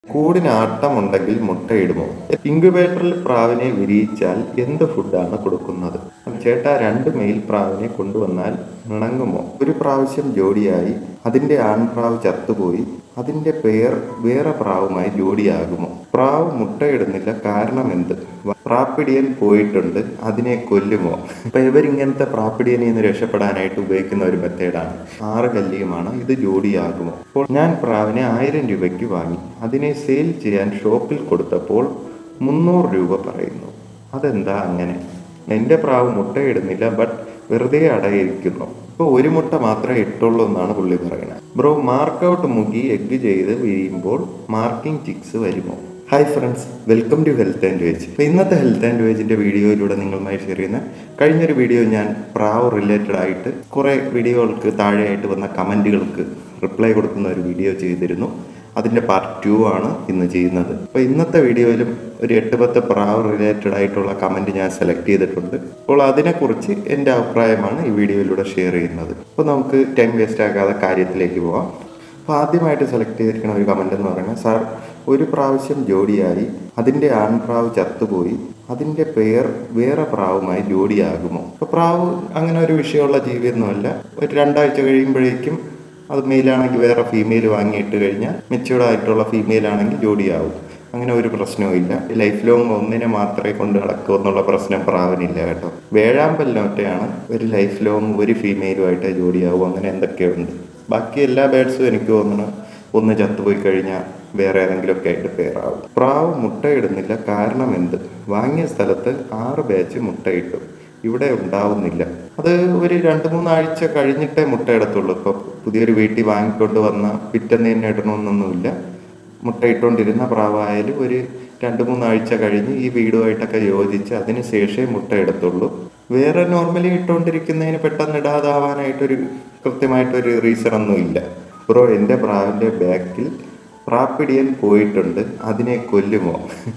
കൂടിന് ആട്ടമുണ്ടെങ്കിൽ മുട്ടയിടുമോ ഇൻക്യുബേറ്ററിൽ പ്രാവിനെ വിരിയിച്ചാൽ എന്ത് ഫുഡാണ് കൊടുക്കുന്നത് ചേട്ടാ രണ്ട് മെയിൽ പ്രാവിനെ കൊണ്ടുവന്നാൽ ഇണങ്ങുമോ ഒരു പ്രാവശ്യം ജോഡിയായി അതിന്റെ ആൺപ്രാവ് ചത്തുപോയി അതിന്റെ പേർ വേറെ പ്രാവുമായി ജോഡിയാകുമോ പ്രാവ് മുട്ടയിടുന്നില്ല കാരണം എന്ത് പ്രാപ്പിടിയൻ പോയിട്ടുണ്ട് അതിനെ കൊല്ലുമോ അപ്പൊ ഇവരിങ്ങനത്തെ പ്രാപ്പിടിയനിൽ നിന്ന് രക്ഷപ്പെടാനായിട്ട് ഉപയോഗിക്കുന്ന ഒരു മെത്തേഡാണ് ആറ് കല്ലിയുമാണ് ഇത് ജോഡിയാകുമോ അപ്പോൾ ഞാൻ പ്രാവിനെ ആയിരം രൂപയ്ക്ക് വാങ്ങി അതിനെ സെയിൽ ചെയ്യാൻ ഷോപ്പിൽ കൊടുത്തപ്പോൾ മുന്നൂറ് രൂപ പറയുന്നു അതെന്താ അങ്ങനെ എൻ്റെ പ്രാവ് മുട്ടയിടുന്നില്ല ബട്ട് വെറുതെ അടയിരിക്കുന്നു ഇപ്പോൾ ഒരു മുട്ട മാത്രമേ ഇട്ടുള്ളൂ എന്നാണ് പുള്ളി പറയുന്നത് ബ്രോ മാർക്കൗട്ട് മുക്കി എഗ് ചെയ്ത് വിരിയുമ്പോൾ മാർക്കിംഗ് ചിക്സ് വരുമോ hi friends welcome to health and veg അപ്പോൾ ഇന്നത്തെ ഹെൽത്ത് ആൻഡ് വേജിൻ്റെ വീഡിയോയിലൂടെ നിങ്ങളുമായി ഷെയർ ചെയ്യുന്ന കഴിഞ്ഞൊരു വീഡിയോ ഞാൻ പ്രാവ് റിലേറ്റഡ് ആയിട്ട് കുറേ വീഡിയോകൾക്ക് താഴെയായിട്ട് വന്ന കമൻറ്റുകൾക്ക് റിപ്ലൈ കൊടുക്കുന്ന ഒരു വീഡിയോ ചെയ്തിരുന്നു അതിൻ്റെ പാർട്ട് ടു ആണ് ഇന്ന് ചെയ്യുന്നത് അപ്പോൾ ഇന്നത്തെ വീഡിയോയിലും ഒരു എട്ട് പത്ത് പ്രാവ് റിലേറ്റഡ് ആയിട്ടുള്ള കമൻറ്റ് ഞാൻ സെലക്ട് ചെയ്തിട്ടുണ്ട് അപ്പോൾ അതിനെക്കുറിച്ച് എൻ്റെ അഭിപ്രായമാണ് ഈ വീഡിയോയിലൂടെ ഷെയർ ചെയ്യുന്നത് അപ്പോൾ നമുക്ക് ടൈം വേസ്റ്റ് ആക്കാതെ കാര്യത്തിലേക്ക് പോവാം അപ്പോൾ ആദ്യമായിട്ട് സെലക്ട് ചെയ്തിരിക്കുന്ന ഒരു കമൻ്റ് എന്ന് പറയുന്നത് സാർ ഒരു പ്രാവശ്യം ജോഡിയായി അതിൻ്റെ ആൺപ്രാവ് ചത്തുപോയി അതിൻ്റെ പേർ വേറെ പ്രാവുമായി ജോഡിയാകുമോ അപ്പോൾ പ്രാവ് അങ്ങനെ ഒരു വിഷയമുള്ള ജീവിയൊന്നുമല്ല ഒരു രണ്ടാഴ്ച കഴിയുമ്പോഴേക്കും അത് മെയിലാണെങ്കിൽ വേറെ ഫീമെയിൽ വാങ്ങിയിട്ട് കഴിഞ്ഞാൽ മെച്യൂർഡ് ആയിട്ടുള്ള ഫീമെയിൽ ആണെങ്കിൽ ജോഡിയാവും അങ്ങനെ ഒരു പ്രശ്നവും ഇല്ല ലൈഫ് ലോങ് ഒന്നിനെ മാത്രമേ കൊണ്ട് നടക്കൂ എന്നുള്ള പ്രശ്നം പ്രാവനില്ല കേട്ടോ വേഴാമ്പലിനൊറ്റയാണ് ഒരു ലൈഫ് ലോങ് ഒരു ഫീമെയിലുമായിട്ട് ജോഡിയാവും അങ്ങനെ എന്തൊക്കെയുണ്ട് ബാക്കി എല്ലാ ബേഡ്സും എനിക്ക് തോന്നുന്നു ഒന്ന് ചത്തുപോയി കഴിഞ്ഞാൽ വേറെ ഏതെങ്കിലുമൊക്കെ ആയിട്ട് പേരാവും പ്രാവ് മുട്ടയിടുന്നില്ല കാരണം എന്ത് വാങ്ങിയ സ്ഥലത്ത് ആറ് ബാച്ച് മുട്ടയിട്ടു ഇവിടെ ഉണ്ടാവുന്നില്ല അത് ഒരു രണ്ട് മൂന്നാഴ്ച കഴിഞ്ഞിട്ടേ മുട്ടയിടത്തുള്ളൂ ഇപ്പോൾ പുതിയൊരു വീട്ടിൽ വാങ്ങിക്കൊണ്ട് വന്ന പിറ്റന്ന് തന്നെ ഇടണമെന്നൊന്നുമില്ല മുട്ടയിട്ടുകൊണ്ടിരുന്ന പ്രാവായാലും ഒരു രണ്ട് മൂന്നാഴ്ച കഴിഞ്ഞ് ഈ വീടുമായിട്ടൊക്കെ യോജിച്ച് അതിന് ശേഷമേ മുട്ടയിടത്തുള്ളൂ വേറെ നോർമലി ഇട്ടുകൊണ്ടിരിക്കുന്നതിന് പെട്ടെന്ന് ഇടാതാവാനായിട്ടൊരു കൃത്യമായിട്ടൊരു റീസൺ ഒന്നും ഇല്ല ബ്രോ എൻ്റെ പ്രാവിൻ്റെ ബാക്കിൽ പ്രാപ്പിടിയൻ പോയിട്ടുണ്ട് അതിനെ കൊല്ലുമോ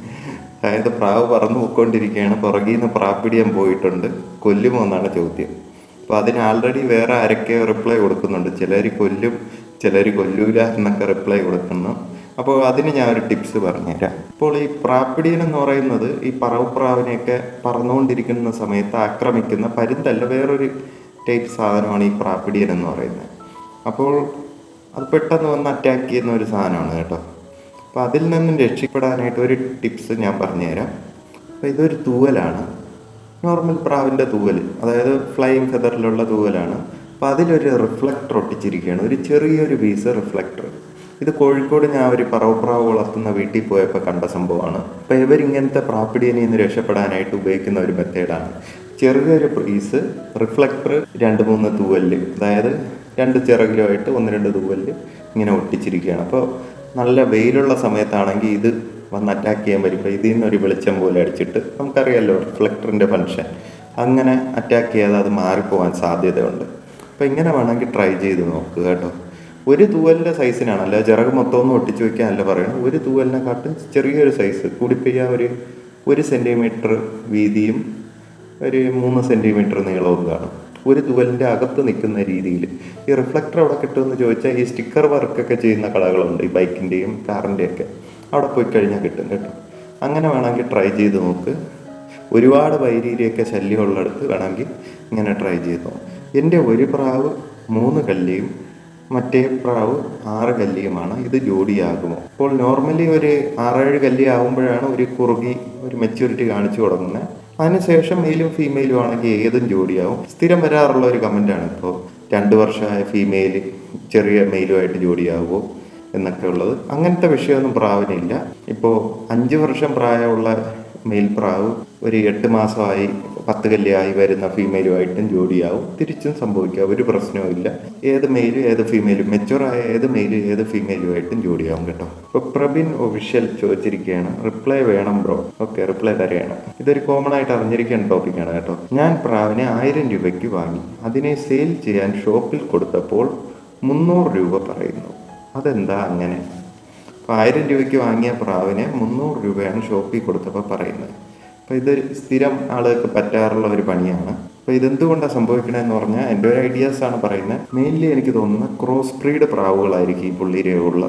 അതായത് പ്രാവ് പറന്നു പോയിക്കൊണ്ടിരിക്കുകയാണ് പുറകിൽ നിന്ന് പ്രാപ്പിടിയൻ പോയിട്ടുണ്ട് കൊല്ലുമോ എന്നാണ് ചോദ്യം അപ്പോൾ അതിന് ആൾറെഡി വേറെ ആരൊക്കെ റിപ്ലൈ കൊടുക്കുന്നുണ്ട് ചിലർ കൊല്ലും ചിലർ കൊല്ലൂല എന്നൊക്കെ റിപ്ലൈ കൊടുക്കുന്നു അപ്പോൾ അതിന് ഞാൻ ഒരു ടിപ്സ് പറഞ്ഞുതരാം ഇപ്പോൾ ഈ പ്രാപ്പിടിയൻ എന്ന് പറയുന്നത് ഈ പറവപ്രാവിനെയൊക്കെ പറന്നുകൊണ്ടിരിക്കുന്ന സമയത്ത് ആക്രമിക്കുന്ന പരുന്തല്ല വേറൊരു ടൈപ്പ് സാധനമാണ് ഈ പ്രാപ്പിടിയൻ എന്ന് പറയുന്നത് അപ്പോൾ അത് പെട്ടെന്ന് വന്ന് അറ്റാക്ക് ചെയ്യുന്ന ഒരു സാധനമാണ് കേട്ടോ അപ്പോൾ അതിൽ നിന്നും രക്ഷപ്പെടാനായിട്ട് ഒരു ടിപ്സ് ഞാൻ പറഞ്ഞുതരാം അപ്പോൾ ഇതൊരു തൂവലാണ് നോർമൽ പ്രാവിൻ്റെ തൂവൽ അതായത് ഫ്ലൈയിങ് ഫെദറിലുള്ള തൂവലാണ് അപ്പോൾ അതിലൊരു റിഫ്ലക്ടർ ഒട്ടിച്ചിരിക്കുകയാണ് ഒരു ചെറിയൊരു പീസ് റിഫ്ലക്ടർ ഇത് കോഴിക്കോട് ഞാൻ ഒരു പറവപ്രാവ് വളർത്തുന്ന വീട്ടിൽ പോയപ്പോൾ കണ്ട സംഭവമാണ് അപ്പോൾ ഇവരിങ്ങനത്തെ പ്രാപ്പിടിയനിൽ നിന്ന് രക്ഷപ്പെടാനായിട്ട് ഉപയോഗിക്കുന്ന ഒരു മെത്തേഡാണ് ചെറിയൊരു പീസ് റിഫ്ലക്ടർ രണ്ട് മൂന്ന് തൂവല് അതായത് രണ്ട് ചിറകിലുമായിട്ട് ഒന്ന് രണ്ട് തൂവല് ഇങ്ങനെ ഒട്ടിച്ചിരിക്കുകയാണ് അപ്പോൾ നല്ല വെയിലുള്ള സമയത്താണെങ്കിൽ ഇത് വന്ന് അറ്റാക്ക് ചെയ്യാൻ വരുമ്പോൾ ഇതിൽ നിന്നൊരു വെളിച്ചം പോലെ അടിച്ചിട്ട് നമുക്കറിയാമല്ലോ റിഫ്ലക്ടറിൻ്റെ ഫങ്ഷൻ അങ്ങനെ അറ്റാക്ക് ചെയ്യാതെ അത് മാറിപ്പോകാൻ സാധ്യതയുണ്ട് അപ്പോൾ ഇങ്ങനെ വേണമെങ്കിൽ ട്രൈ ചെയ്ത് നോക്കുക കേട്ടോ ഒരു തൂവലിൻ്റെ സൈസിനാണ് അല്ല ചിറക് മൊത്തം ഒന്നും ഒട്ടിച്ച് വയ്ക്കാനല്ല പറയുന്നത് ഒരു തൂവലിനെക്കാട്ടും ചെറിയൊരു സൈസ് കൂടിപ്പോയാൽ ഒരു ഒരു സെൻറ്റിമീറ്റർ വീതിയും ഒരു മൂന്ന് സെൻറ്റിമീറ്റർ നീളവും കാണും ഒരു തുവലിൻ്റെ അകത്ത് നിൽക്കുന്ന രീതിയിൽ ഈ റിഫ്ലക്ടർ അവിടെ കിട്ടുമെന്ന് ചോദിച്ചാൽ ഈ സ്റ്റിക്കർ വർക്കൊക്കെ ചെയ്യുന്ന കടകളുണ്ട് ഈ ബൈക്കിൻ്റെയും കാറിൻ്റെയൊക്കെ അവിടെ പോയി കഴിഞ്ഞാൽ കിട്ടും കേട്ടോ അങ്ങനെ വേണമെങ്കിൽ ട്രൈ ചെയ്ത് നോക്ക് ഒരുപാട് വൈരീരിയൊക്കെ ശല്യമുള്ളിടത്ത് വേണമെങ്കിൽ ഇങ്ങനെ ട്രൈ ചെയ്ത് നോക്കും എൻ്റെ ഒരു പ്രാവ് മൂന്ന് കല്ലിയും മറ്റേ പ്രാവ് ആറ് കല്ലിയുമാണ് ഇത് ജോഡിയാകുമോ അപ്പോൾ നോർമലി ഒരു ആറേഴ് കല്ലി ആകുമ്പോഴാണ് ഒരു കുറുകി ഒരു മെച്യൂരിറ്റി കാണിച്ചു തുടങ്ങുന്നത് അതിനുശേഷം മെയിലും ഫീമെയിലും ആണെങ്കിൽ ഏതും ജോഡിയാവും സ്ഥിരം വരാറുള്ള ഒരു കമൻ്റാണ് ഇപ്പോൾ രണ്ട് വർഷമായ ഫീമെയിൽ ചെറിയ മെയിലുമായിട്ട് ജോഡിയാവുമോ എന്നൊക്കെ ഉള്ളത് അങ്ങനത്തെ വിഷയമൊന്നും പ്രാവിനില്ല ഇപ്പോൾ അഞ്ച് വർഷം പ്രായമുള്ള മെയിൽ പ്രാവ് ഒരു എട്ട് മാസമായി പത്ത് കല്യായി വരുന്ന ഫീമെയിലുമായിട്ടും ജോഡിയാവും തിരിച്ചും സംഭവിക്കാം ഒരു പ്രശ്നവും ഇല്ല ഏത് മെയിലും ഏത് ഫീമെയിലും മെച്ചുറായ ഏത് മെയിലും ഏത് ഫീമെയിലുമായിട്ടും ജോഡിയാവും കേട്ടോ ഇപ്പോൾ പ്രബിൻ ഒഫീഷ്യൽ ചോദിച്ചിരിക്കുകയാണ് റിപ്ലൈ വേണം ബ്രോ ഓക്കെ റിപ്ലൈ തരയണം ഇതൊരു കോമൺ ആയിട്ട് അറിഞ്ഞിരിക്കേണ്ട ടോപ്പിക്കാണ് കേട്ടോ ഞാൻ പ്രാവിനെ ആയിരം രൂപയ്ക്ക് വാങ്ങി അതിനെ സെയിൽ ചെയ്യാൻ ഷോപ്പിൽ കൊടുത്തപ്പോൾ മുന്നൂറ് രൂപ പറയുന്നു അതെന്താ അങ്ങനെ അപ്പോൾ ആയിരം രൂപയ്ക്ക് വാങ്ങിയ പ്രാവിനെ മുന്നൂറ് രൂപയാണ് ഷോപ്പിൽ കൊടുത്തപ്പോൾ പറയുന്നത് അപ്പോൾ ഇത് സ്ഥിരം ആളുകൾക്ക് പറ്റാറുള്ള ഒരു പണിയാണ് അപ്പോൾ ഇതെന്തുകൊണ്ടാണ് സംഭവിക്കണമെന്ന് പറഞ്ഞാൽ എൻ്റെ ഒരു ഐഡിയാസ് ആണ് പറയുന്നത് മെയിൻലി എനിക്ക് തോന്നുന്നത് ക്രോസ് ബ്രീഡ് പ്രാവുകളായിരിക്കും ഈ പുള്ളിരെ ഉള്ളത്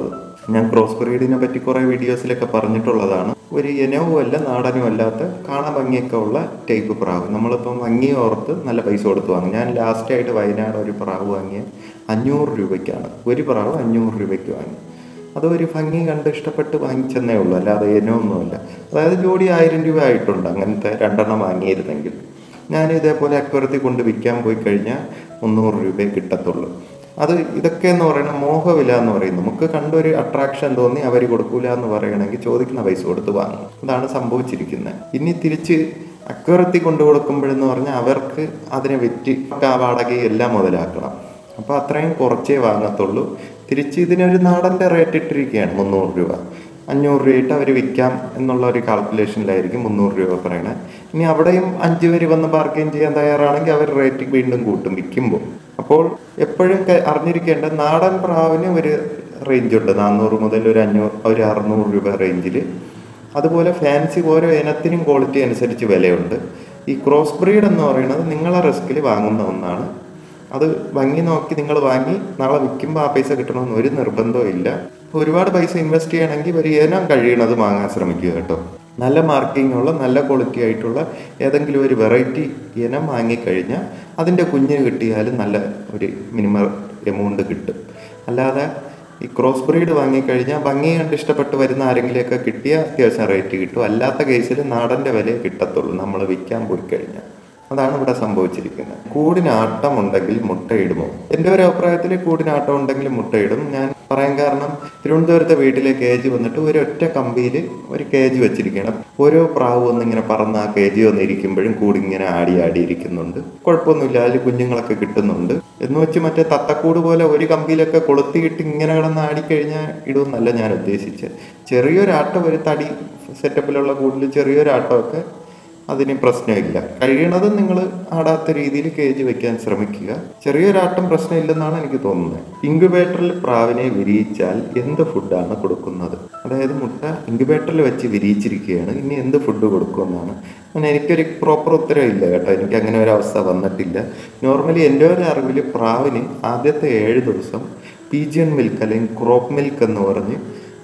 ഞാൻ ക്രോസ് ബ്രീഡിനെ പറ്റി കുറേ വീഡിയോസിലൊക്കെ പറഞ്ഞിട്ടുള്ളതാണ് ഒരു ഇനവും അല്ല നാടനും അല്ലാത്ത കാണാൻ ഭംഗിയൊക്കെ ഉള്ള ടൈപ്പ് പ്രാവ് നമ്മളിപ്പം ഭംഗി ഓർത്ത് നല്ല പൈസ കൊടുത്ത് വാങ്ങും ഞാൻ ലാസ്റ്റായിട്ട് വയനാട് ഒരു പ്രാവ് വാങ്ങിയ അഞ്ഞൂറ് രൂപയ്ക്കാണ് ഒരു പ്രാവ് അഞ്ഞൂറ് രൂപയ്ക്ക് വാങ്ങി അത് ഒരു ഭംഗി കണ്ട് ഇഷ്ടപ്പെട്ട് വാങ്ങിച്ചെന്നേ ഉള്ളൂ അല്ലാതെ ഇനമൊന്നുമല്ല അതായത് ജോഡി ആയിരം രൂപ ആയിട്ടുണ്ട് അങ്ങനത്തെ രണ്ടെണ്ണം വാങ്ങിയിരുന്നെങ്കിൽ ഞാൻ ഇതേപോലെ അക്വരത്തിൽ കൊണ്ട് വിൽക്കാൻ പോയി കഴിഞ്ഞാൽ മുന്നൂറ് രൂപയെ കിട്ടത്തുള്ളൂ അത് ഇതൊക്കെ എന്ന് പറയുന്നത് മോഹവില എന്ന് പറയും നമുക്ക് കണ്ടൊരു അട്രാക്ഷൻ തോന്നി അവർ കൊടുക്കൂല എന്ന് പറയണമെങ്കിൽ ചോദിക്കുന്ന പൈസ കൊടുത്ത് വാങ്ങും അതാണ് സംഭവിച്ചിരിക്കുന്നത് ഇനി തിരിച്ച് അക്വരത്തിൽ കൊണ്ടു കൊടുക്കുമ്പോഴെന്ന് പറഞ്ഞാൽ അവർക്ക് അതിനെ വിറ്റ് ആ വാടകയും എല്ലാം മുതലാക്കണം അപ്പോൾ അത്രയും കുറച്ചേ വാങ്ങത്തുള്ളൂ തിരിച്ച് ഇതിനൊരു നാടൻ്റെ റേറ്റ് ഇട്ടിരിക്കുകയാണ് മുന്നൂറ് രൂപ അഞ്ഞൂറ് രൂപയിട്ട് അവർ വിൽക്കാം എന്നുള്ള ഒരു കാൽക്കുലേഷനിലായിരിക്കും മുന്നൂറ് രൂപ പറയണേ ഇനി അവിടെയും അഞ്ച് പേര് വന്ന് ബാർഗെയിൻ ചെയ്യാൻ തയ്യാറാണെങ്കിൽ അവർ റേറ്റ് വീണ്ടും കൂട്ടും വിൽക്കുമ്പോൾ അപ്പോൾ എപ്പോഴും ക- അറിഞ്ഞിരിക്കേണ്ട നാടൻ പ്രാവിന് ഒരു റേഞ്ച് ഉണ്ട് നാനൂറ് മുതൽ ഒരു അഞ്ഞൂറ് ഒരു അറുന്നൂറ് രൂപ റേഞ്ചിൽ അതുപോലെ ഫാൻസി ഓരോ ഇനത്തിനും ക്വാളിറ്റി അനുസരിച്ച് വിലയുണ്ട് ഈ ക്രോസ് ബ്രീഡ് എന്ന് പറയുന്നത് നിങ്ങളെ റിസ്കിൽ വാങ്ങുന്ന ഒന്നാണ് അത് ഭംഗി നോക്കി നിങ്ങൾ വാങ്ങി നാളെ വിൽക്കുമ്പോൾ ആ പൈസ കിട്ടണമെന്ന് ഒരു നിർബന്ധവും ഇല്ല ഒരുപാട് പൈസ ഇൻവെസ്റ്റ് ചെയ്യണമെങ്കിൽ ഒരു ഇനം കഴിയണത് വാങ്ങാൻ ശ്രമിക്കുക കേട്ടോ നല്ല മാർക്കിംഗ് ഉള്ള നല്ല ക്വാളിറ്റി ആയിട്ടുള്ള ഏതെങ്കിലും ഒരു വെറൈറ്റി ഇനം വാങ്ങിക്കഴിഞ്ഞാൽ അതിൻ്റെ കുഞ്ഞിന് കിട്ടിയാലും നല്ല ഒരു മിനിമം എമൗണ്ട് കിട്ടും അല്ലാതെ ഈ ക്രോസ് ബ്രീഡ് വാങ്ങിക്കഴിഞ്ഞാൽ ഭംഗി കണ്ട് ഇഷ്ടപ്പെട്ട് വരുന്ന ആരെങ്കിലുമൊക്കെ കിട്ടിയാൽ അത്യാവശ്യം റേറ്റ് കിട്ടും അല്ലാത്ത കേസിൽ നാടൻ്റെ വിലയെ കിട്ടത്തുള്ളൂ നമ്മൾ വിൽക്കാൻ പോയി കഴിഞ്ഞാൽ അതാണ് ഇവിടെ സംഭവിച്ചിരിക്കുന്നത് കൂടിന് ആട്ടം ഉണ്ടെങ്കിൽ മുട്ടയിടുമോ എൻ്റെ ഒരു അഭിപ്രായത്തിൽ കൂടിന് ആട്ടം ഉണ്ടെങ്കിൽ മുട്ടയിടും ഞാൻ പറയാൻ കാരണം തിരുവനന്തപുരത്തെ വീട്ടിലെ കേജ് വന്നിട്ട് ഒരു ഒറ്റ കമ്പിയിൽ ഒരു കേജ് വെച്ചിരിക്കുകയാണ് ഓരോ പ്രാവ് വന്നിങ്ങനെ പറന്ന് ആ കേജ് വന്നിരിക്കുമ്പോഴും കൂടിങ്ങനെ ആടി ആടി ഇരിക്കുന്നുണ്ട് കുഴപ്പമൊന്നുമില്ല അതിൽ കുഞ്ഞുങ്ങളൊക്കെ കിട്ടുന്നുണ്ട് എന്ന് വെച്ച് മറ്റേ തത്തക്കൂട് പോലെ ഒരു കമ്പിയിലൊക്കെ കൊളുത്തിയിട്ട് ഇങ്ങനെ കിടന്ന് ആടിക്കഴിഞ്ഞാൽ ഇടുമെന്നല്ല ഞാൻ ഉദ്ദേശിച്ചത് ചെറിയൊരാട്ടം ഒരു തടി സെറ്റപ്പിലുള്ള കൂടിൽ ചെറിയൊരാട്ടമൊക്കെ അതിന് പ്രശ്നമില്ല കഴിയണതും നിങ്ങൾ ആടാത്ത രീതിയിൽ കേജ് വെക്കാൻ ശ്രമിക്കുക ചെറിയൊരാട്ടം പ്രശ്നമില്ലെന്നാണ് എനിക്ക് തോന്നുന്നത് ഇൻക്യുബേറ്ററിൽ പ്രാവിനെ വിരിയിച്ചാൽ എന്ത് ഫുഡാണ് കൊടുക്കുന്നത് അതായത് മുട്ട ഇൻക്യുബേറ്ററിൽ വെച്ച് വിരിയിച്ചിരിക്കുകയാണ് ഇനി എന്ത് ഫുഡ് കൊടുക്കുമെന്നാണ് അങ്ങനെ എനിക്കൊരു പ്രോപ്പർ ഉത്തരം ഇല്ല കേട്ടോ എനിക്ക് അങ്ങനെ ഒരു അവസ്ഥ വന്നിട്ടില്ല നോർമലി എൻ്റെ ഒരു അറിവിൽ പ്രാവിന് ആദ്യത്തെ ഏഴ് ദിവസം പീജിയൻ മിൽക്ക് അല്ലെങ്കിൽ ക്രോപ്പ് മിൽക്ക് എന്ന് പറഞ്ഞ്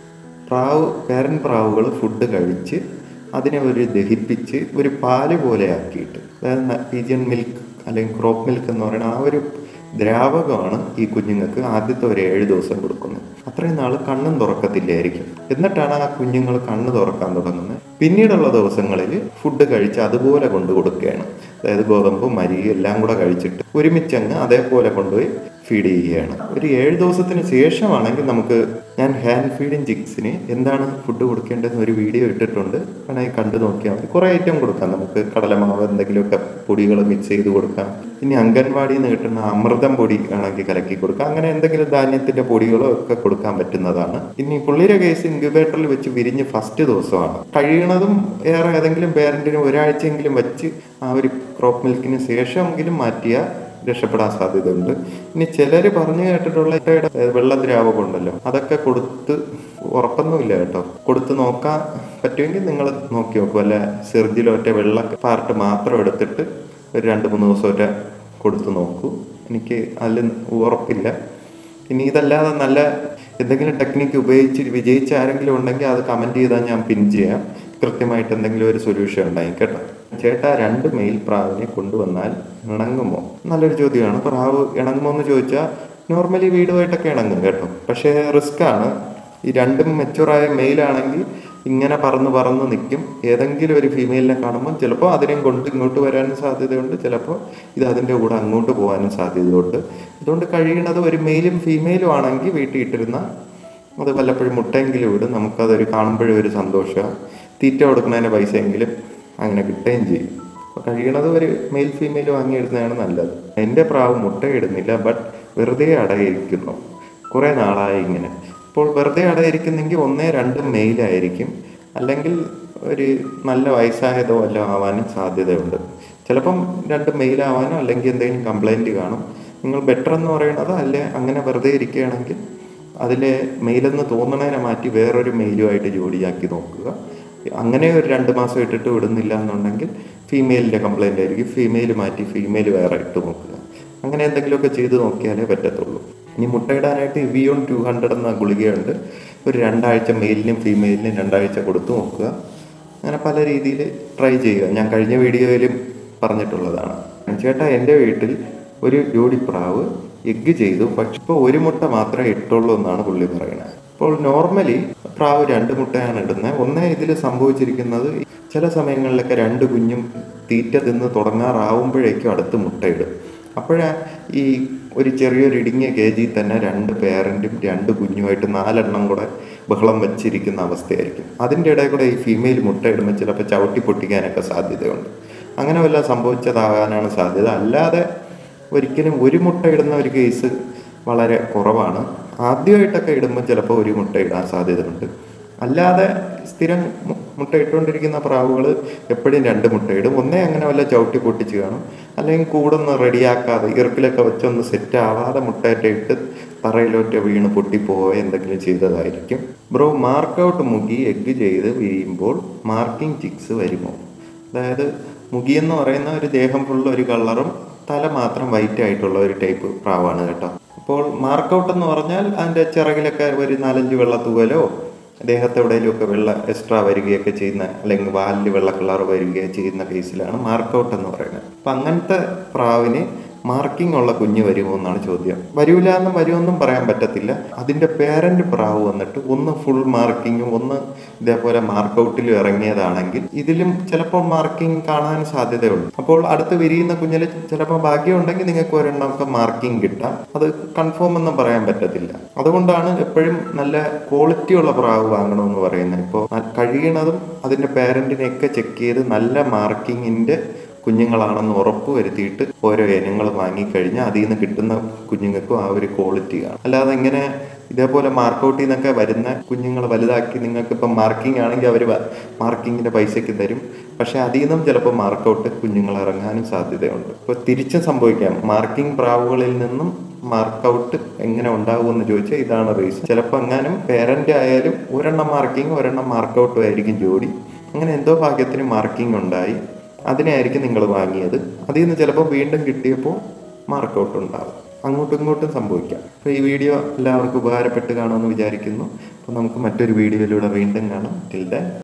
പ്രാവ് പേരൻ പ്രാവുകൾ ഫുഡ് കഴിച്ച് അതിനെ ഒരു ദഹിപ്പിച്ച് ഒരു പാല് പോലെ ആക്കിയിട്ട് അതായത് പീജിയൻ മിൽക്ക് അല്ലെങ്കിൽ ക്രോപ്പ് മിൽക്ക് എന്ന് പറയുന്ന ആ ഒരു ദ്രാവകമാണ് ഈ കുഞ്ഞുങ്ങൾക്ക് ആദ്യത്തെ ഒരു ഏഴ് ദിവസം കൊടുക്കുന്നത് അത്രയും നാൾ കണ്ണും തുറക്കത്തില്ലായിരിക്കും എന്നിട്ടാണ് ആ കുഞ്ഞുങ്ങൾ കണ്ണ് തുറക്കാൻ തുടങ്ങുന്നത് പിന്നീടുള്ള ദിവസങ്ങളിൽ ഫുഡ് കഴിച്ച് അതുപോലെ കൊണ്ട് കൊടുക്കുകയാണ് അതായത് ഗോതമ്പും മരിയും എല്ലാം കൂടെ കഴിച്ചിട്ട് ഒരുമിച്ചങ്ങ് അതേപോലെ കൊണ്ടുപോയി ഫീഡ് ചെയ്യുകയാണ് ഒരു ഏഴ് ദിവസത്തിന് ശേഷമാണെങ്കിൽ നമുക്ക് ഞാൻ ഹാൻഡ് ഫീഡിങ് ചിക്സിന് എന്താണ് ഫുഡ് കൊടുക്കേണ്ടതെന്ന് ഒരു വീഡിയോ ഇട്ടിട്ടുണ്ട് വേണമെങ്കിൽ കണ്ടു നോക്കിയാൽ മതി കുറേ ഐറ്റം കൊടുക്കാം നമുക്ക് കടലമാവ് എന്തെങ്കിലുമൊക്കെ പൊടികൾ മിക്സ് ചെയ്ത് കൊടുക്കാം ഇനി അംഗൻവാടിയിൽ നിന്ന് കിട്ടുന്ന അമൃതം പൊടി ആണെങ്കിൽ കലക്കി കൊടുക്കാം അങ്ങനെ എന്തെങ്കിലും ധാന്യത്തിന്റെ പൊടികളോ ഒക്കെ കൊടുക്കാൻ പറ്റുന്നതാണ് ഇനി പുള്ളിയുടെ കേസ് ഇൻക്യുബേറ്ററിൽ വെച്ച് വിരിഞ്ഞ് ഫസ്റ്റ് ദിവസമാണ് കഴിയണതും ഏറെ ഏതെങ്കിലും പേരന്റിന് ഒരാഴ്ചയെങ്കിലും വെച്ച് ആ ഒരു ക്രോപ്പ് മിൽക്കിന് ശേഷമെങ്കിലും മാറ്റിയ രക്ഷപ്പെടാൻ സാധ്യതയുണ്ട് ഇനി ചിലർ പറഞ്ഞു കേട്ടിട്ടുള്ള ഇട്ടയുടെ വെള്ള ദ്രാവകം ഉണ്ടല്ലോ അതൊക്കെ കൊടുത്ത് ഉറപ്പൊന്നുമില്ല കേട്ടോ കൊടുത്ത് നോക്കാൻ പറ്റുമെങ്കിൽ നിങ്ങൾ നോക്കി നോക്കൂ അല്ല സെർജിലോറ്റ വെള്ള പാർട്ട് മാത്രം എടുത്തിട്ട് ഒരു രണ്ട് മൂന്ന് ദിവസം ഒറ്റ കൊടുത്ത് നോക്കൂ എനിക്ക് അതിൽ ഉറപ്പില്ല ഇനി ഇതല്ലാതെ നല്ല എന്തെങ്കിലും ടെക്നിക്ക് ഉപയോഗിച്ച് വിജയിച്ച ആരെങ്കിലും ഉണ്ടെങ്കിൽ അത് കമൻറ്റ് ചെയ്താൽ ഞാൻ പിൻ ചെയ്യാം കൃത്യമായിട്ട് എന്തെങ്കിലും ഒരു സൊല്യൂഷൻ ഉണ്ടായി കേട്ടോ ചേട്ടാ രണ്ട് മെയിൽ പ്രാവിനെ കൊണ്ടുവന്നാൽ ഇണങ്ങുമോ നല്ലൊരു ചോദ്യമാണ് പ്രാവ് ഇണങ്ങുമോ എന്ന് ചോദിച്ചാൽ നോർമലി വീടുമായിട്ടൊക്കെ ഇണങ്ങും കേട്ടോ പക്ഷേ റിസ്ക് ആണ് ഈ രണ്ടും മെച്ചുറായ മെയിലാണെങ്കിൽ ഇങ്ങനെ പറന്ന് പറന്ന് നിൽക്കും ഏതെങ്കിലും ഒരു ഫീമെയിലിനെ കാണുമ്പോൾ ചിലപ്പോൾ അതിനെയും കൊണ്ട് ഇങ്ങോട്ട് വരാനും സാധ്യതയുണ്ട് ചിലപ്പോൾ ഇത് അതിൻ്റെ കൂടെ അങ്ങോട്ട് പോകാനും സാധ്യതയുണ്ട് അതുകൊണ്ട് കഴിയുന്നത് ഒരു മെയിലും ഫീമെയിലും ആണെങ്കിൽ വീട്ടിൽ ഇട്ടിരുന്ന അത് വല്ലപ്പോഴും മുട്ടയെങ്കിലും ഇടും നമുക്കതൊരു കാണുമ്പോഴും ഒരു സന്തോഷമാണ് തീറ്റ കൊടുക്കുന്നതിന് പൈസയെങ്കിലും അങ്ങനെ കിട്ടുകയും ചെയ്യും അപ്പോൾ കഴിയണത് ഒരു മെയിൽ ഫീമെയിൽ വാങ്ങിയിടുന്നതാണ് നല്ലത് എൻ്റെ പ്രാവ് മുട്ടയിടുന്നില്ല ബട്ട് വെറുതെ അടയിരിക്കുന്നു കുറേ നാളായി ഇങ്ങനെ ഇപ്പോൾ വെറുതെ അടയിരിക്കുന്നെങ്കിൽ ഒന്നേ രണ്ടും മെയിലായിരിക്കും അല്ലെങ്കിൽ ഒരു നല്ല വയസ്സായതോ വല്ലതും ആവാനും സാധ്യതയുണ്ട് ചിലപ്പം രണ്ട് മെയിലാവാനോ അല്ലെങ്കിൽ എന്തെങ്കിലും കംപ്ലൈൻറ്റ് കാണും നിങ്ങൾ ബെറ്റർ എന്ന് പറയുന്നത് അല്ലെ അങ്ങനെ വെറുതെ ഇരിക്കുകയാണെങ്കിൽ അതിലെ മെയിലെന്ന് തോന്നണതിനെ മാറ്റി വേറൊരു മെയിലുമായിട്ട് ജോഡിയാക്കി നോക്കുക അങ്ങനെ ഒരു രണ്ട് മാസം ഇട്ടിട്ട് വിടുന്നില്ല എന്നുണ്ടെങ്കിൽ ഫീമെയിലിൻ്റെ കംപ്ലൈൻ്റ് ആയിരിക്കും ഫീമെയിൽ മാറ്റി ഫീമെയിൽ വേറെ ഇട്ട് നോക്കുക അങ്ങനെ എന്തെങ്കിലുമൊക്കെ ചെയ്ത് നോക്കിയാലേ പറ്റത്തുള്ളൂ ഇനി മുട്ടയിടാനായിട്ട് ഇവിയോൺ ടു ഹൺഡ്രഡ് എന്ന ഗുളികയുണ്ട് ഒരു രണ്ടാഴ്ച മെയിലിനും ഫീമെയിലിനും രണ്ടാഴ്ച കൊടുത്തു നോക്കുക അങ്ങനെ പല രീതിയിൽ ട്രൈ ചെയ്യുക ഞാൻ കഴിഞ്ഞ വീഡിയോയിലും പറഞ്ഞിട്ടുള്ളതാണ് ചേട്ടാ എൻ്റെ വീട്ടിൽ ഒരു ജോഡി പ്രാവ് എഗ്ഗ് ചെയ്തു പക്ഷെ ഇപ്പോൾ ഒരു മുട്ട മാത്രമേ ഇട്ടുള്ളൂ എന്നാണ് പുള്ളി പറയുന്നത് അപ്പോൾ നോർമലി പ്രാവ് രണ്ട് മുട്ടയാണ് ഇടുന്നത് ഒന്നേ ഇതിൽ സംഭവിച്ചിരിക്കുന്നത് ചില സമയങ്ങളിലൊക്കെ രണ്ട് കുഞ്ഞും തീറ്റ തിന്ന് തുടങ്ങാറാവുമ്പോഴേക്കും അടുത്ത് മുട്ടയിടും അപ്പോഴാ ഈ ഒരു ചെറിയൊരു ഇടുങ്ങിയ കേജിൽ തന്നെ രണ്ട് പേരൻറ്റും രണ്ട് കുഞ്ഞുമായിട്ട് നാലെണ്ണം കൂടെ ബഹളം വെച്ചിരിക്കുന്ന അവസ്ഥയായിരിക്കും അതിൻ്റെ ഇടയിൽ കൂടെ ഈ ഫീമെയിൽ മുട്ടയിടുമ്പോൾ ചിലപ്പോൾ ചവിട്ടി പൊട്ടിക്കാനൊക്കെ സാധ്യതയുണ്ട് അങ്ങനെ വല്ലതും സംഭവിച്ചതാകാനാണ് സാധ്യത അല്ലാതെ ഒരിക്കലും ഒരു മുട്ട ഇടുന്ന ഒരു കേസ് വളരെ കുറവാണ് ആദ്യമായിട്ടൊക്കെ ഇടുമ്പോൾ ചിലപ്പോൾ ഒരു മുട്ട ഇടാൻ സാധ്യതയുണ്ട് അല്ലാതെ സ്ഥിരം മു- മുട്ടയിട്ടുകൊണ്ടിരിക്കുന്ന പ്രാവുകൾ എപ്പോഴും രണ്ട് മുട്ടയിടും ഒന്നേ അങ്ങനെ വല്ല ചവിട്ടി പൊട്ടിച്ച് കാണും അല്ലെങ്കിൽ കൂടൊന്ന് റെഡിയാക്കാതെ ഇറുക്കിലൊക്കെ വെച്ചൊന്ന് സെറ്റ് ആവാതെ മുട്ടയൊക്കെ ഇട്ട് തറയിലോട്ട് വീണ് പൊട്ടിപ്പോവുക എന്തെങ്കിലും ചെയ്തതായിരിക്കും ബ്രോ മാർക്കൗട്ട് മുഖി എഗ്ഗ് ചെയ്ത് വിരിയുമ്പോൾ മാർക്കിംഗ് ചിക്സ് വരുമോ അതായത് മുഖി എന്ന് പറയുന്ന ഒരു ദേഹം ഫുള്ള് ഒരു കളറും തല മാത്രം വൈറ്റ് ആയിട്ടുള്ള ഒരു ടൈപ്പ് പ്രാവാണ് കേട്ടോ അപ്പോൾ മാർക്കൗട്ട് എന്ന് പറഞ്ഞാൽ അതിൻ്റെ ചിറകിലൊക്കെ ഒരു നാലഞ്ച് വെള്ള തൂവലോ ദേഹത്തെവിടെയും ഒക്കെ വെള്ള എക്സ്ട്രാ വരികയൊക്കെ ചെയ്യുന്ന അല്ലെങ്കിൽ വാലിൽ വെള്ള കളർ വരികയോ ചെയ്യുന്ന കേസിലാണ് മാർക്കൗട്ട് എന്ന് പറയുന്നത് അപ്പം അങ്ങനത്തെ പ്രാവിന് മാർക്കിംഗ് ഉള്ള കുഞ്ഞ് വരുമോ എന്നാണ് ചോദ്യം വരൂല എന്നും വരുമെന്നും പറയാൻ പറ്റത്തില്ല അതിൻ്റെ പേരന്റ് പ്രാവ് വന്നിട്ട് ഒന്ന് ഫുൾ മാർക്കിങ്ങും ഒന്ന് ഇതേപോലെ മാർക്കൗട്ടിലും ഇറങ്ങിയതാണെങ്കിൽ ഇതിലും ചിലപ്പോൾ മാർക്കിംഗ് കാണാൻ സാധ്യതയുണ്ട് അപ്പോൾ അടുത്ത് വിരിയുന്ന കുഞ്ഞിൽ ചിലപ്പോൾ ഭാഗ്യം ഉണ്ടെങ്കിൽ നിങ്ങൾക്ക് ഒരെണ്ണമൊക്കെ മാർക്കിംഗ് കിട്ടാം അത് കൺഫേം ഒന്നും പറയാൻ പറ്റത്തില്ല അതുകൊണ്ടാണ് എപ്പോഴും നല്ല ക്വാളിറ്റി ഉള്ള പ്രാവ് വാങ്ങണമെന്ന് പറയുന്നത് ഇപ്പോൾ കഴിയണതും അതിൻ്റെ പേരന്റിനെയൊക്കെ ചെക്ക് ചെയ്ത് നല്ല മാർക്കിങ്ങിൻ്റെ കുഞ്ഞുങ്ങളാണെന്ന് ഉറപ്പ് വരുത്തിയിട്ട് ഓരോ ഇനങ്ങൾ വാങ്ങിക്കഴിഞ്ഞാൽ അതിൽ നിന്ന് കിട്ടുന്ന കുഞ്ഞുങ്ങൾക്കും ആ ഒരു ക്വാളിറ്റി കാണും അല്ലാതെ ഇങ്ങനെ ഇതേപോലെ മാർക്കൗട്ടിൽ നിന്നൊക്കെ വരുന്ന കുഞ്ഞുങ്ങൾ വലുതാക്കി നിങ്ങൾക്ക് ഇപ്പം മാർക്കിംഗ് ആണെങ്കിൽ അവർ മാർക്കിങ്ങിൻ്റെ പൈസയ്ക്ക് തരും പക്ഷെ അതിൽ നിന്നും ചിലപ്പോൾ മാർക്കൗട്ട് കുഞ്ഞുങ്ങൾ ഇറങ്ങാനും സാധ്യതയുണ്ട് ഇപ്പോൾ തിരിച്ചും സംഭവിക്കാം മാർക്കിംഗ് പ്രാവുകളിൽ നിന്നും മാർക്കൗട്ട് എങ്ങനെ ഉണ്ടാകുമെന്ന് ചോദിച്ചാൽ ഇതാണ് റീസൺ ചിലപ്പോൾ എങ്ങാനും പേരൻ്റ് ആയാലും ഒരെണ്ണം മാർക്കിംഗ് ഒരെണ്ണം മാർക്കൗട്ടും ആയിരിക്കും ജോഡി അങ്ങനെ എന്തോ ഭാഗ്യത്തിന് മാർക്കിംഗ് ഉണ്ടായി അതിനായിരിക്കും നിങ്ങൾ വാങ്ങിയത് അതിൽ നിന്ന് ചിലപ്പോൾ വീണ്ടും കിട്ടിയപ്പോൾ മാർക്കൗട്ട് ഉണ്ടാവും അങ്ങോട്ടും ഇങ്ങോട്ടും സംഭവിക്കാം അപ്പോൾ ഈ വീഡിയോ എല്ലാവർക്കും ഉപകാരപ്പെട്ട് കാണുമെന്ന് വിചാരിക്കുന്നു അപ്പോൾ നമുക്ക് മറ്റൊരു വീഡിയോയിലൂടെ വീണ്ടും കാണാം ടിൽ ദൻ